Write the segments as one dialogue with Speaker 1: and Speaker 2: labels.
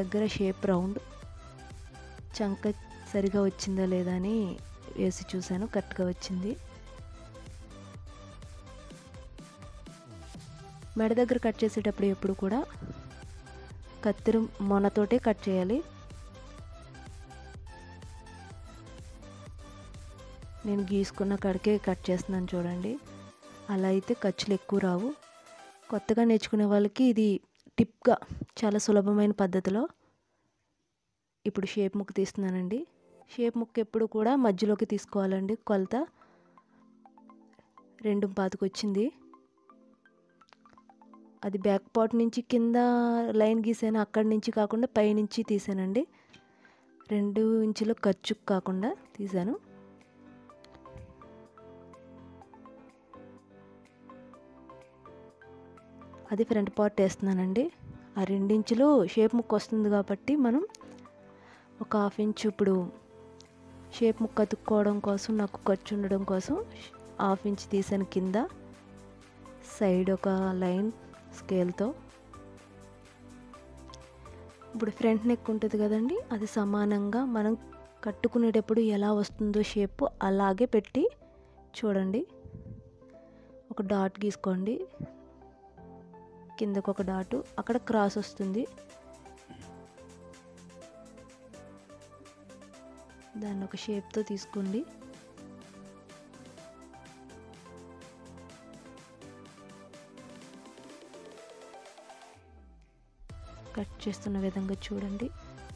Speaker 1: దగ్గర shape round చంక సరిగా వచ్చిందా లేదా అని వేసి చూశాను కరెక్ట్గా వచ్చింది మెడ దగ్గర కట్ చేసేటప్పుడు ఎప్పుడు కూడా కత్తిరి మొనతోటే కట్ చేయాలి నేను గీసుకున్న కాడికే కట్ చేస్తున్నాను చూడండి అలా అయితే ఖర్చులు ఎక్కువ రావు కొత్తగా నేర్చుకునే వాళ్ళకి ఇది టిప్గా చాలా సులభమైన పద్ధతిలో ఇప్పుడు షేప్ ముక్క తీస్తున్నానండి షేప్ ముక్క ఎప్పుడు కూడా మధ్యలోకి తీసుకోవాలండి కొలత రెండు పాతికి వచ్చింది అది బ్యాక్ పార్ట్ నుంచి కింద లైన్ గీసాను అక్కడి నుంచి కాకుండా పైనుంచి తీసానండి రెండు ఇంచుల ఖర్చు కాకుండా తీసాను అది ఫ్రంట్ పార్ట్ వేస్తున్నానండి ఆ రెండించులు షేప్ ముక్క వస్తుంది కాబట్టి మనం ఒక హాఫ్ ఇంచ్ ఇప్పుడు షేప్ ముక్క అతుక్కోవడం కోసం నాకు ఖర్చు ఉండడం కోసం హాఫ్ ఇంచ్ తీసాను కింద సైడ్ ఒక లైన్ స్కేల్తో ఇప్పుడు ఫ్రంట్ నెక్ ఉంటుంది కదండి అది సమానంగా మనం కట్టుకునేటప్పుడు ఎలా వస్తుందో షేప్ అలాగే పెట్టి చూడండి ఒక డాట్ గీసుకోండి కిందకు ఒక డాటు అక్కడ క్రాస్ వస్తుంది దాన్ని ఒక షేప్తో తీసుకోండి కట్ చేస్తున్న విధంగా చూడండి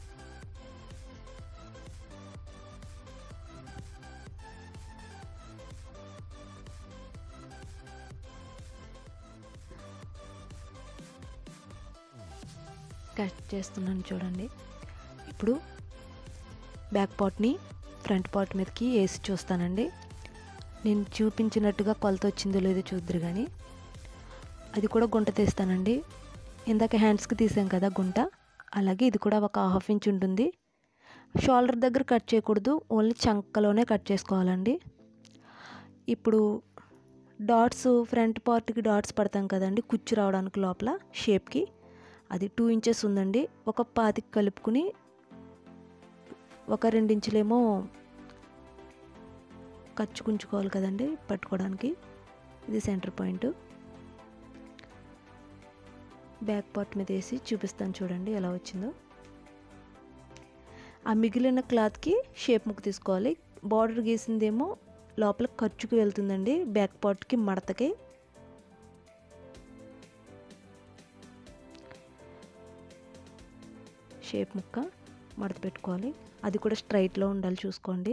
Speaker 1: కట్ చేస్తున్నాను చూడండి ఇప్పుడు బ్యాక్ పార్ట్ని ఫ్రంట్ పార్ట్ మీదకి వేసి చూస్తానండి నేను చూపించినట్టుగా కొలత వచ్చిందో లేదో చూద్దరు కానీ అది కూడా గుంట తీస్తానండి ఇందాక హ్యాండ్స్కి తీసాం కదా గుంట అలాగే ఇది కూడా ఒక హాఫ్ ఇంచ్ ఉంటుంది షోల్డర్ దగ్గర కట్ చేయకూడదు ఓన్లీ చంకలోనే కట్ చేసుకోవాలండి ఇప్పుడు డాట్స్ ఫ్రంట్ పార్ట్కి డాట్స్ పడతాం కదండి కుచ్చు రావడానికి లోపల షేప్కి అది టూ ఇంచెస్ ఉందండి ఒక పాతికి కలుపుకుని ఒక రెండించులేమో ఖర్చు కుంచుకోవాలి కదండి పట్టుకోవడానికి ఇది సెంటర్ పాయింట్ బ్యాక్ పార్ట్ మీద వేసి చూపిస్తాను చూడండి ఎలా వచ్చిందో ఆ మిగిలిన క్లాత్కి షేప్ ముక్క తీసుకోవాలి బార్డర్ గీసిందేమో లోపల ఖర్చుకు వెళ్తుందండి బ్యాక్ పార్ట్కి మడతకి షేప్ ముక్క మడత పెట్టుకోవాలి అది కూడా స్ట్రైట్లో ఉండాలి చూసుకోండి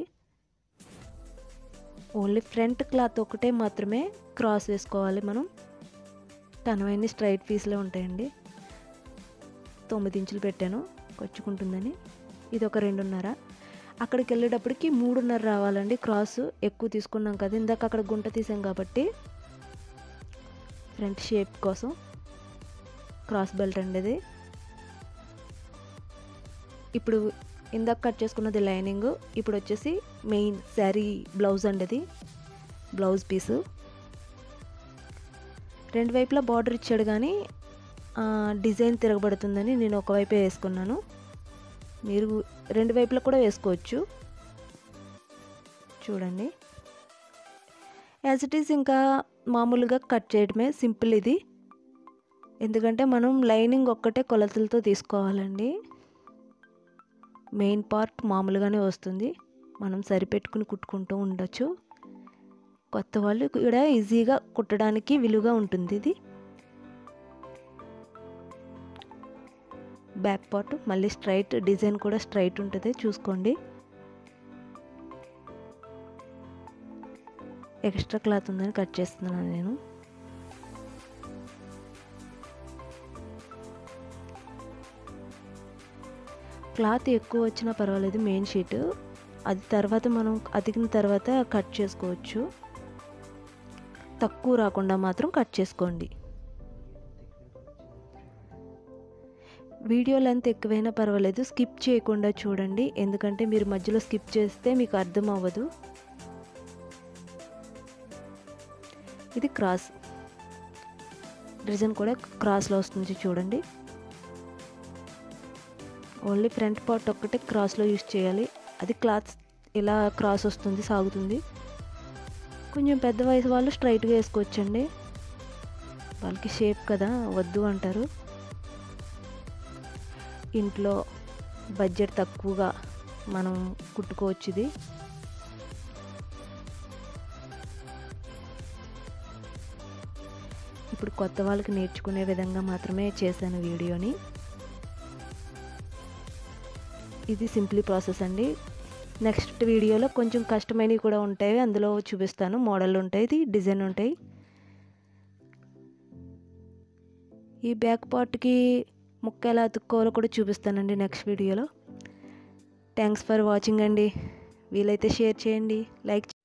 Speaker 1: ఓన్లీ ఫ్రంట్ క్లాత్ ఒకటే మాత్రమే క్రాస్ వేసుకోవాలి మనం తనవన్నీ స్ట్రైట్ పీస్లో ఉంటాయండి తొమ్మిది ఇంచులు పెట్టాను కొచ్చుకుంటుందని ఇది ఒక రెండున్నర అక్కడికి వెళ్ళేటప్పటికి మూడున్నర రావాలండి క్రాస్ ఎక్కువ తీసుకున్నాం కదా ఇందాక అక్కడ గుంట తీసాం కాబట్టి ఫ్రంట్ షేప్ కోసం క్రాస్ బెల్ట్ అండి ఇది ఇప్పుడు ఇందాక కట్ చేసుకున్నది లైనింగ్ ఇప్పుడు వచ్చేసి మెయిన్ శారీ బ్లౌజ్ అండి అది బ్లౌజ్ పీసు రెండు వైపులా బార్డర్ ఇచ్చాడు కానీ డిజైన్ తిరగబడుతుందని నేను ఒకవైపే వేసుకున్నాను మీరు రెండు వైపులా కూడా వేసుకోవచ్చు చూడండి యాజ్ ఇట్ ఈస్ ఇంకా మామూలుగా కట్ చేయడమే సింపుల్ ఇది ఎందుకంటే మనం లైనింగ్ ఒక్కటే కొలతలతో తీసుకోవాలండి మెయిన్ పార్ట్ మామూలుగానే వస్తుంది మనం సరిపెట్టుకుని కుట్టుకుంటూ ఉండొచ్చు కొత్త వాళ్ళు కూడా ఈజీగా కుట్టడానికి విలువగా ఉంటుంది ఇది బ్యాక్ పార్ట్ మళ్ళీ స్ట్రైట్ డిజైన్ కూడా స్ట్రైట్ ఉంటుంది చూసుకోండి ఎక్స్ట్రా క్లాత్ ఉందని కట్ చేస్తున్నాను నేను క్లాత్ ఎక్కువ వచ్చినా పర్వాలేదు మెయిన్ షీట్ అది తర్వాత మనం అతికిన తర్వాత కట్ చేసుకోవచ్చు తక్కువ రాకుండా మాత్రం కట్ చేసుకోండి వీడియో లెంత్ ఎక్కువైనా పర్వాలేదు స్కిప్ చేయకుండా చూడండి ఎందుకంటే మీరు మధ్యలో స్కిప్ చేస్తే మీకు అర్థం అవ్వదు ఇది క్రాస్ డిజైన్ కూడా క్రాస్లో వస్తుంది చూడండి ఓన్లీ ఫ్రంట్ పార్ట్ ఒక్కటే క్రాస్లో యూస్ చేయాలి అది క్లాత్ ఇలా క్రాస్ వస్తుంది సాగుతుంది కొంచెం పెద్ద వయసు వాళ్ళు స్ట్రైట్గా వేసుకోవచ్చండి వాళ్ళకి షేప్ కదా వద్దు అంటారు ఇంట్లో బడ్జెట్ తక్కువగా మనం కుట్టుకోవచ్చు ఇది ఇప్పుడు కొత్త వాళ్ళకి నేర్చుకునే విధంగా మాత్రమే చేశాను వీడియోని ఇది సింప్లీ ప్రాసెస్ అండి నెక్స్ట్ వీడియోలో కొంచెం కష్టమైనవి కూడా ఉంటాయి అందులో చూపిస్తాను మోడల్ ఉంటాయి డిజైన్ ఉంటాయి ఈ బ్యాక్ పార్ట్కి ముక్క ఎలా అతుక్కోవాలో కూడా చూపిస్తానండి నెక్స్ట్ వీడియోలో థ్యాంక్స్ ఫర్ వాచింగ్ అండి వీలైతే షేర్ చేయండి లైక్